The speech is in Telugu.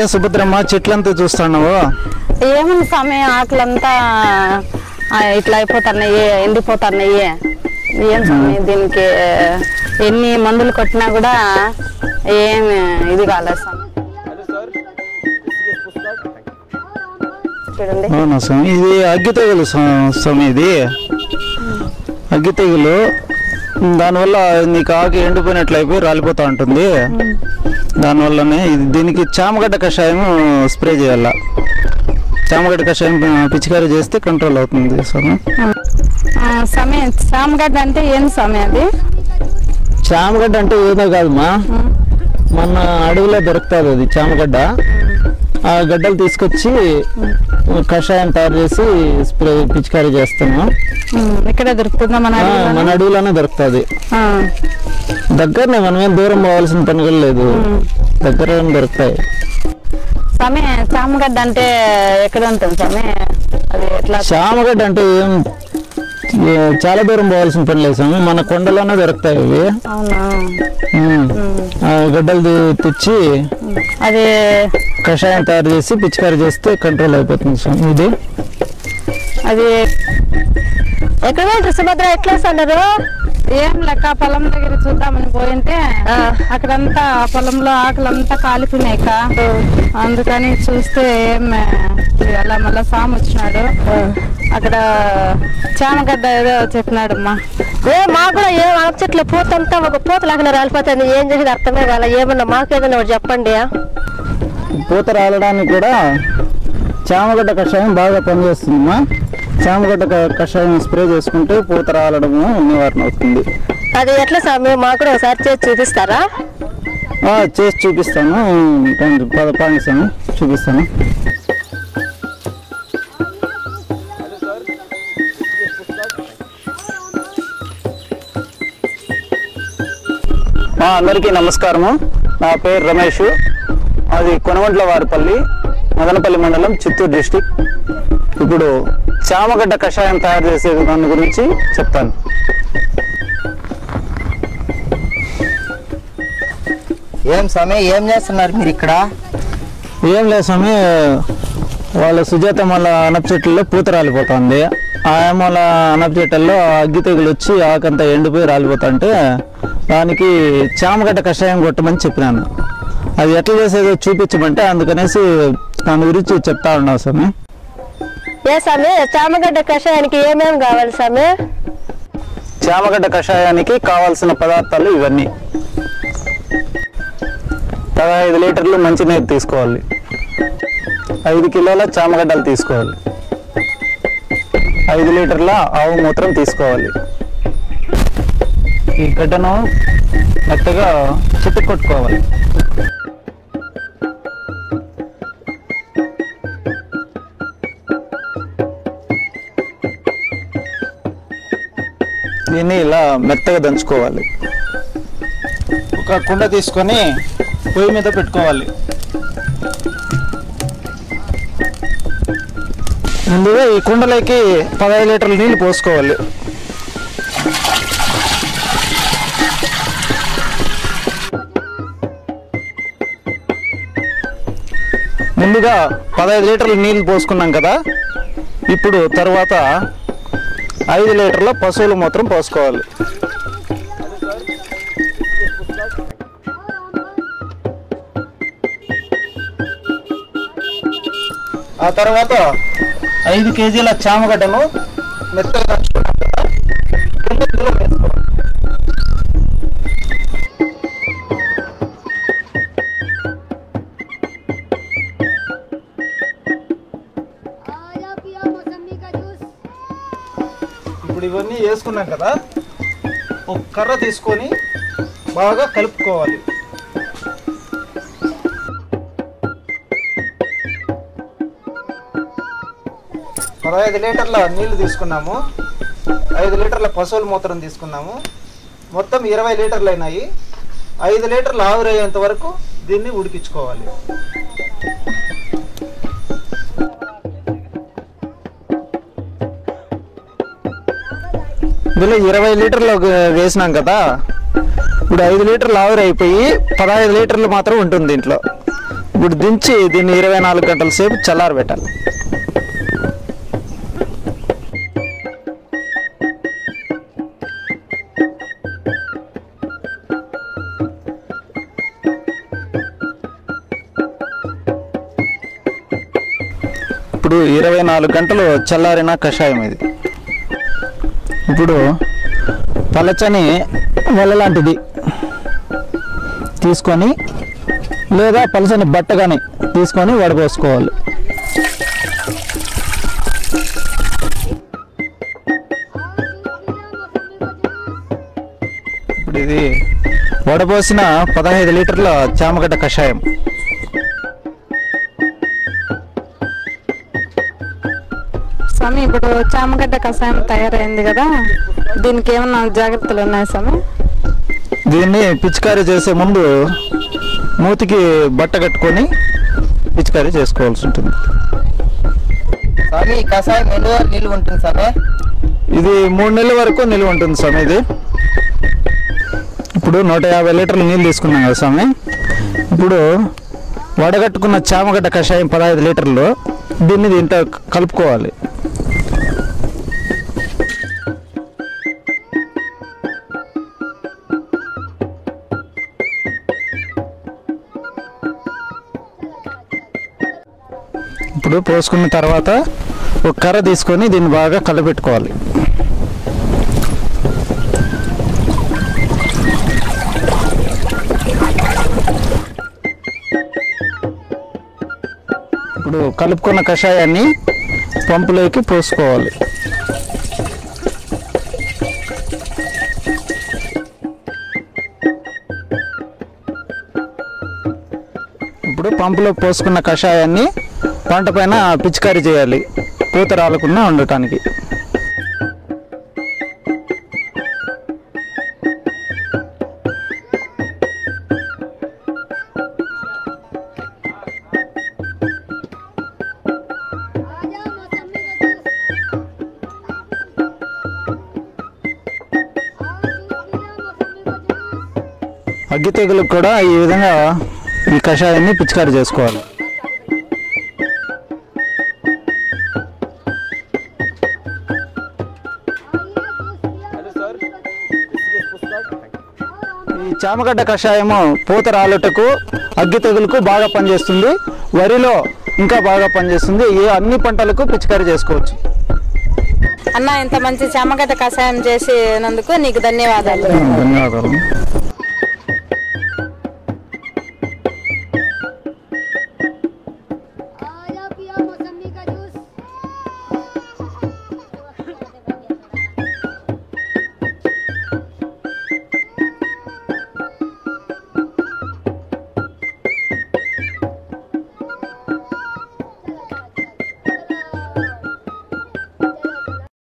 ఏం సుభద్రమ్మ చెట్లంతా చూస్తున్నావు ఏముంది స్వామి ఆకులంతా ఆ, ఇట్లా అయిపోతున్నాయి ఎండిపోతున్నాయి ఏం స్వామి దీనికి ఎన్ని మందులు కొట్టినా కూడా ఏం ఇది కాలేదు స్వామి చూడండి అవునా స్వామి ఇది అగ్గి తెగులు స్వా- స్వామి ఇది అగ్గి తెగులు దానివల్ల నీకు ఆకు ఎండిపోయినట్లు అయిపోయి రాలిపోతూ ఉంటుంది దానివల్లనే ఇది దీనికి చామగడ్డ కషాయం స్ప్రే చేయాల చామగడ్డ కషాయం పిచికారీ చేస్తే కంట్రోల్ అవుతుంది స్వామి ఆ, స్వామి సామగడ్డ అంటే ఏం స్వామి అది చామగడ్డ అంటే ఏదో కాదమ్మా మన అడవిలో దొరుకుతుంది అది చామగడ్డ ఆ గడ్డలు తీసుకొచ్చి కషాయం తయారు చేసి స్ప్రే పిచికారీ చేస్తాము ఉమ్, ఇక్కడే దొరుకుతుందా మన ఆ, అడవిలోనే? మన అడవిలోనే దొరుకుతుంది ఆ, దగ్గరనే మనం ఏం దూరం పోవాల్సిన పని కూడా లేదు దగ్గర దొరుకుతాయి స్వామి చామగడ్డ అంటే ఎక్కడ ఉంటుంది స్వామి అది ఎట్లా చామగడ్డ అంటే ఏం ఏ, చాలా దూరం పోవాల్సిన పని లేదు స్వామి మన కొండలోనే దొరుకుతాయి ఇవి అవునా ఉమ్. ఆ గడ్డలు ది- తెచ్చి అది కషాయం తయారు చేసి పిచికారీ చేస్తే కంట్రోల్ అయిపోతుంది స్వామి ఇది అది ఎక్కడ పోయింటారు సుభద్ర ఎట్లా వస్తున్నారు ఏం లెక్క పొలం దగ్గర చూద్దామని పోయింటే అక్కడంతా ఆ పొలంలో ఆకులంతా కాలిపోయినాయి అక్క. అందుకని చూస్తే ఏం అలా మళ్ళా సాము వచ్చినాడు అక్కడ చామగడ్డ ఏదో చెప్పినాడమ్మా ఏ మాకు కూడా ఏం ఆకు చెట్లు పూతంతా ఒక పూత లాగా రాలిపోతుంది ఏం చేసేది అర్థమే కాల ఏమన్నా మాకు ఏదన్నా ఒకటి చెప్పండి పూత రాలడానికి కూడా చామగడ్డ కషాయం బాగా పనిచేస్తుందమ్మా చామగడ్డ క- కషాయం స్ప్రే చేసుకుంటే పూత రాలడము నివారణ అవుతుంది అది ఎట్లా స్వామి మాకు కూడా ఒకసారి చేసి చూపిస్తారా ఆ, చేసి చూపిస్తాను కొంచెం పద పాటిస్తాను చూపిస్తాను ఆ, అందరికీ నమస్కారము నా పేరు రమేష్ అది కొనగంట్ల వారిపల్లి మదనపల్లి మండలం చిత్తూరు డిస్టిక్ ఇప్పుడు చామగడ్డ కషాయం తయారు చేసే దాని గురించి చెప్తాను ఏం స్వామి ఏం చేస్తున్నారు మీరు ఇక్కడ ఏం లేదు స్వామి వాళ్ళ సుజాత మళ్ళా అనప చెట్లలో పూత రాలిపోతుంది ఆ మళ్ళ అనప చెట్లలో అగ్గి తెగులు వచ్చి ఆకంతా ఎండిపోయి రాలిపోతుంటే దానికి చామగడ్డ కషాయం కొట్టమని చెప్పినాను అది ఎట్లా చేసేదో చూపించమంటే అందుకనేసి దాని గురించి చెప్తా ఉన్నావు స్వామి ఏ స్వామి చామగడ్డ కషాయానికి ఏమేమి కావాలి స్వామి చామగడ్డ కషాయానికి కావాల్సిన పదార్థాలు ఇవన్నీ పదహైదు లీటర్లు మంచినీరు తీసుకోవాలి ఐదు కిలోల చామగడ్డలు తీసుకోవాలి ఐదు లీటర్ల ఆవు మూత్రం తీసుకోవాలి ఈ గడ్డను మెత్తగా చిత్తు కొట్టుకోవాలి దీన్ని ఇలా మెత్తగా దంచుకోవాలి ఒక కుండ తీసుకొని పొయ్యి మీద పెట్టుకోవాలి ముందుగా ఈ కుండలోకి పదహైదు లీటర్ల నీళ్ళు పోసుకోవాలి ముందుగా పదహైదు లీటర్ల నీళ్ళు పోసుకున్నాం కదా ఇప్పుడు తర్వాత ఐదు లీటర్ల పశువుల మూత్రం పోసుకోవాలి ఆ తర్వాత ఐదు కేజీల చామగడ్డను మెత్తగా దంచుకున్నాం కదా రెండు ఇందులో వేసుకోవాలి. आजा पिया मौसमी का जूस ఇప్పుడు ఇవన్నీ వేసుకున్నాం కదా ఒక కర్ర తీసుకొని బాగా కలుపుకోవాలి పదహైదు లీటర్ల నీళ్లు తీసుకున్నాము ఐదు లీటర్ల పశువుల మూత్రం తీసుకున్నాము మొత్తం ఇరవై లీటర్లు అయినాయి ఐదు లీటర్లు ఆవిరయ్యేంత వరకు దీన్ని ఉడికించుకోవాలి ఇందులో ఇరవై లీటర్లు ఒక వేసినాం కదా ఇప్పుడు ఐదు లీటర్లు ఆవిరి అయిపోయి పదహైదు లీటర్లు మాత్రం ఉంటుంది దీంట్లో ఇప్పుడు దించి దీన్ని ఇరవై నాలుగు గంటల సేపు చల్లారబెట్టాలి ఇప్పుడు ఇరవై నాలుగు గంటలు చల్లారిన కషాయం ఇది ఇప్పుడు పలచని వల లాంటిది తీసుకొని లేదా పలచని బట్ట కానీ తీసుకొని వడపోసుకోవాలి ఇప్పుడు ఇది వడపోసిన పదహైదు లీటర్ల చామగడ్డ కషాయం స్వామి ఇప్పుడు చామగడ్డ కషాయం తయారైంది కదా దీనికి ఏమన్నా జాగ్రత్తలు ఉన్నాయి స్వామి దీన్ని పిచికారీ చేసే ముందు మూతికి బట్ట కట్టుకొని పిచికారీ చేసుకోవాల్సి ఉంటుంది స్వామి ఈ కషాయం ఎన్ని రోజులు నిల్వ ఉంటుంది స్వామి ఇది మూడు నెలల వరకు నిల్వ ఉంటుంది స్వామి ఇది ఇప్పుడు నూట యాభై లీటర్లు నీళ్ళు తీసుకున్నాం కదా స్వామి ఇప్పుడు వడగట్టుకున్న చామగడ్డ కషాయం పదహైదు లీటర్లు దీన్ని దీంట్లో కలుపుకోవాలి ఇప్పుడు పోసుకున్న తర్వాత ఒక కర్ర తీసుకొని దీన్ని బాగా కలపెట్టుకోవాలి ఇప్పుడు కలుపుకున్న కషాయాన్ని పంపులోకి పోసుకోవాలి ఇప్పుడు పంపులో పోసుకున్న కషాయాన్ని పంట పైన పిచికారీ చేయాలి పూత రాలకుండా ఉండటానికి आजा मौसमी का जूस आओ जूस पीना मौसमी का जूस అగ్గి తెగులకు కూడా ఈ విధంగా ఈ కషాయాన్ని పిచికారీ చేసుకోవాలి ఈ చామగడ్డ కషాయము పూత రాలుటకు అగ్గి తెగులకు బాగా పనిచేస్తుంది వరిలో ఇంకా బాగా పనిచేస్తుంది ఈ అన్ని పంటలకు పిచికారీ చేసుకోవచ్చు అన్న ఇంత మంచి చామగడ్డ కషాయం చేసినందుకు నీకు ధన్యవాదాలు ధన్యవాదాలు